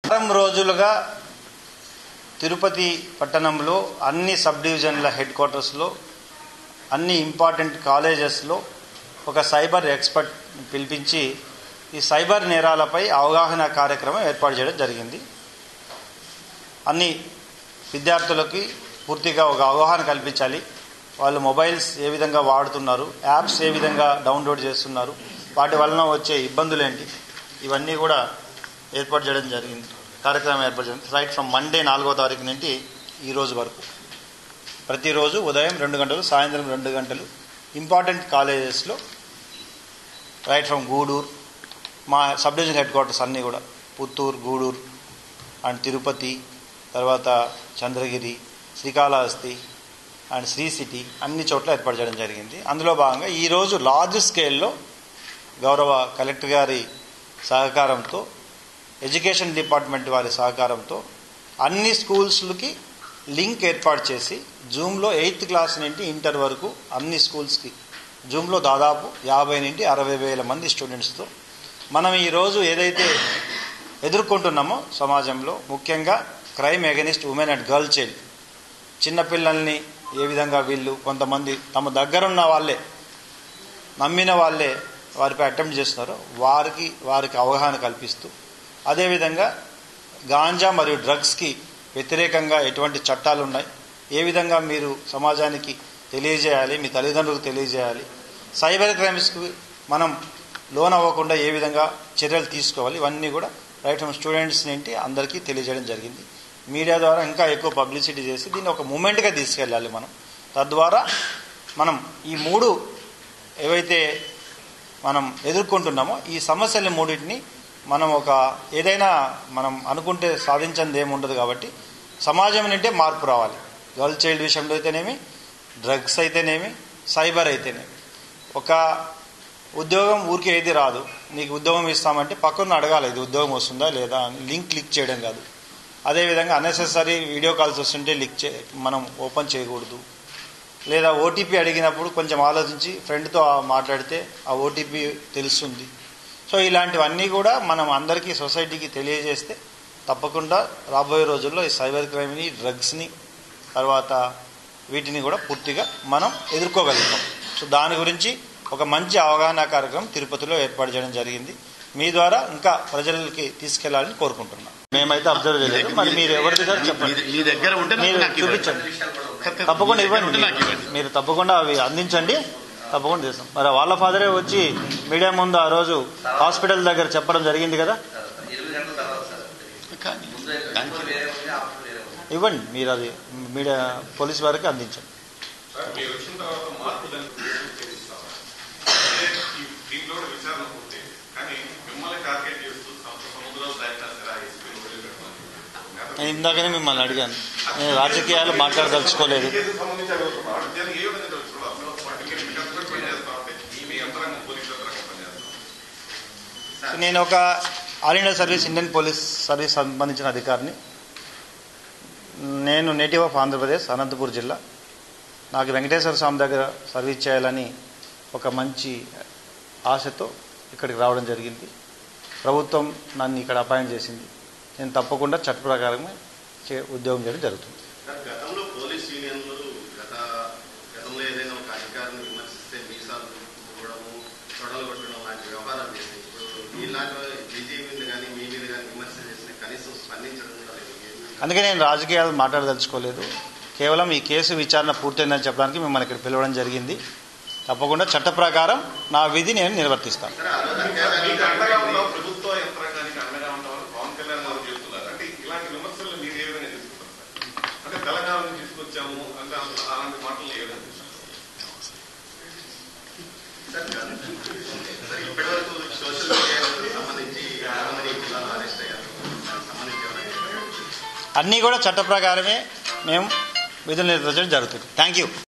వారం రోజులుగా తిరుపతి పట్టణంలో అన్ని సబ్ డివిజన్ల హెడ్ క్వార్టర్స్లో అన్ని ఇంపార్టెంట్ కాలేజెస్లో ఒక సైబర్ ఎక్స్పర్ట్ పిలిపించి ఈ సైబర్ నేరాలపై అవగాహన కార్యక్రమం ఏర్పాటు చేయడం జరిగింది అన్ని విద్యార్థులకి పూర్తిగా ఒక అవగాహన కల్పించాలి వాళ్ళు మొబైల్స్ ఏ విధంగా వాడుతున్నారు యాప్స్ ఏ విధంగా డౌన్లోడ్ చేస్తున్నారు వాటి వలన వచ్చే ఇబ్బందులు ఏంటి ఇవన్నీ కూడా ఏర్పాటు చేయడం జరిగింది కార్యక్రమం ఏర్పాటు జరిగింది రైట్ ఫ్రమ్ మండే నాలుగో తారీఖు నుండి ఈ రోజు వరకు ప్రతిరోజు ఉదయం రెండు గంటలు సాయంత్రం రెండు గంటలు ఇంపార్టెంట్ కాలేజెస్లో రైట్ ఫ్రమ్ గూడూరు మా సబ్ డివిజన్ హెడ్ క్వార్టర్స్ అన్నీ కూడా పుత్తూరు గూడూరు అండ్ తిరుపతి తర్వాత చంద్రగిరి శ్రీకాళహస్తి అండ్ శ్రీ సిటీ అన్ని చోట్ల ఏర్పాటు చేయడం జరిగింది అందులో భాగంగా ఈరోజు లార్జ్ స్కేల్లో గౌరవ కలెక్టర్ గారి సహకారంతో ఎడ్యుకేషన్ డిపార్ట్మెంట్ వారి సహకారంతో అన్ని స్కూల్స్లకి లింక్ ఏర్పాటు చేసి జూమ్లో ఎయిత్ క్లాస్ నుండి ఇంటర్ వరకు అన్ని స్కూల్స్కి జూమ్లో దాదాపు యాభై నుండి అరవై వేల మంది స్టూడెంట్స్తో మనం ఈరోజు ఏదైతే ఎదుర్కొంటున్నామో సమాజంలో ముఖ్యంగా crime against women and girl child చిన్నపిల్లల్ని ఏ విధంగా వీళ్ళు కొంతమంది తమ దగ్గరున్న వాళ్ళే నమ్మిన వాళ్ళే వారిపై అటెంప్ట్ చేస్తున్నారో వారికి వారికి అవగాహన కల్పిస్తూ అదేవిధంగా గాంజా మరియు డ్రగ్స్కి వ్యతిరేకంగా ఎటువంటి చట్టాలు ఉన్నాయి ఏ విధంగా మీరు సమాజానికి తెలియజేయాలి మీ తల్లిదండ్రులకు తెలియజేయాలి సైబర్ క్రైమ్స్కి మనం లోన్ అవ్వకుండా ఏ విధంగా చర్యలు తీసుకోవాలి ఇవన్నీ కూడా రైట్ ఫ్రమ్ స్టూడెంట్స్ నుండి అందరికీ తెలియజేయడం జరిగింది మీడియా ద్వారా ఇంకా ఎక్కువ పబ్లిసిటీ చేసి దీన్ని ఒక మూమెంట్గా తీసుకెళ్ళాలి మనం తద్వారా మనం ఈ మూడు ఏవైతే మనం ఎదుర్కొంటున్నామో ఈ సమస్యల మూడింటిని మనం ఒక ఏదైనా మనం అనుకుంటే సాధించింది ఏమి ఉండదు కాబట్టి సమాజం నుంటే మార్పు రావాలి గర్ల్ చైల్డ్ విషయంలో అయితేనేమి డ్రగ్స్ అయితేనేమి సైబర్ అయితేనేమి ఒక ఉద్యోగం ఊరికే ఏది రాదు నీకు ఉద్యోగం ఇస్తామంటే పక్కన అడగాలి ఇది ఉద్యోగం వస్తుందా లేదా అని లింక్ క్లిక్ చేయడం కాదు అదేవిధంగా అన్నెసెసరీ వీడియో కాల్స్ వస్తుంటే లిక్ చే మనం ఓపెన్ చేయకూడదు లేదా ఓటీపీ అడిగినప్పుడు కొంచెం ఆలోచించి ఫ్రెండ్తో మాట్లాడితే ఆ ఓటీపీ తెలుస్తుంది సో ఇలాంటివన్నీ కూడా మనం అందరికీ సొసైటీకి తెలియజేస్తే తప్పకుండా రాబోయే రోజుల్లో ఈ సైబర్ క్రైమ్ని డ్రగ్స్ని తర్వాత వీటిని కూడా పూర్తిగా మనం ఎదుర్కోగలుగుతాం సో దాని గురించి ఒక మంచి అవగాహన కార్యక్రమం తిరుపతిలో ఏర్పాటు చేయడం జరిగింది మీ ద్వారా ఇంకా ప్రజలకి తీసుకెళ్లాలని కోరుకుంటున్నాం మేమైతే అబ్జర్వ్ చేయలేదు మరి మీరు ఎవరి దగ్గర చెప్పండి మీ దగ్గర ఉంటే నాకు మీరు నాకు ఇవ్వండి. చూపించండి తప్పకుండా మీ దగ్గర ఇవ్వండి ఉంటే నాకు ఇవ్వండి. మీరు తప్పకుండా అవి అందించండి తప్పకుండా చేస్తాం మరి వాళ్ళ ఫాదరే వచ్చి మీడియా ముందు ఆ రోజు హాస్పిటల్ దగ్గర చెప్పడం జరిగింది కదా ఇరవై గంటల తర్వాత సార్ కానీ ముందు దానికి ముందు వేరే ఉంది ఆఫ్టర్ వేరే ఉంది ఇవ్వండి మీరు అది మీడియా పోలీస్ వారికి అందించండి సార్ మీరు వచ్చిన తర్వాత మార్పు దాన్ని చేస్తాం అదే ఈ దీంట్లో కూడా విచారణ పూర్తి కానీ మిమ్మల్ని టార్గెట్ చేస్తూ సమ- సముద్రాలు దాటినా సరే ఆ ఎస్పీని వదిలిపెట్టమని నేను ఇందాకనే మిమ్మల్ని అడిగాను నేను రాజకీయాలు మాట్లాడదలుచుకోలేదు కేసు సంబంధించి అడుగుతున్నాం అటు దాన్ని ఏ విధంగా తెలుసుకోవాలి అసలు వాటికి మీరు కష్టపడి పనిచేస్తా ఉంటే మీ యంత్రాంగం పోలీసు యంత్రాంగం పనిచేస్తాం నేను ఒక all India service Indian police service సంబంధించిన అధికారిని నేను నేటివ్ ఆఫ్ ఆంధ్రప్రదేశ్ అనంతపూర్ జిల్లా నాకు వెంకటేశ్వర స్వామి దగ్గర సర్వీస్ చేయాలని ఒక మంచి ఆశతో ఇక్కడికి రావడం జరిగింది ప్రభుత్వం నన్ను ఇక్కడ అపాయింట్ చేసింది నేను తప్పకుండా చట్ట ప్రకారమే చే ఉద్యోగం చేయడం జరుగుతుంది సార్, గతంలో పోలీస్ యూనియన్లు గత గతంలో ఏదైనా ఒక అధికారిని విమర్శిస్తే మీసాలు చూడడము తొడలు కొట్టడం లాంటి వ్యవహారాలు చేస్తాయి ఇప్పుడు ఇలాంటి బీజేపీ కానీ మీ మీద కానీ విమర్శ చేస్తే కనీసం స్పందించడం కూడా లేదు అందుకే నేను రాజకీయాలు మాట్లాడదలుచుకోలేదు కేవలం ఈ కేసు విచారణ పూర్తయిందని చెప్పడానికి మిమ్మల్ని ఇక్కడ పిలవడం జరిగింది తప్పకుండా చట్ట ప్రకారం నా విధి నేను నిర్వర్తిస్తాను సరే ఆ రోజు మీకు అండగా అత్యాచారం ఉన్న ప్రభుత్వ యంత్రాంగానికి అండగా ఉంటామని పవన్ కళ్యాణ్ గారు చెప్తున్నారు అంటే ఇలాంటి విమర్శలు మీరు ఏ విధంగా తీసుకుంటారు సార్ అంటే తెలంగాణ నుంచి తీసుకొచ్చాము అంటే అసలు అలాంటి మాటలు ఏ విధంగా తీసుకుంటారు సార్ కాదు. సార్ ఇప్పటి వరకు సోషల్ మీడియాకు సంబంధించి ఎంతమంది జిల్లాలో అరెస్ట్ అయ్యారు దానికి సంబంధించి ఏమైనా అన్నీ కూడా చట్ట ప్రకారమే మేము విధులు నిర్వహించడం జరుగుతుంది థ్యాంక్ యూ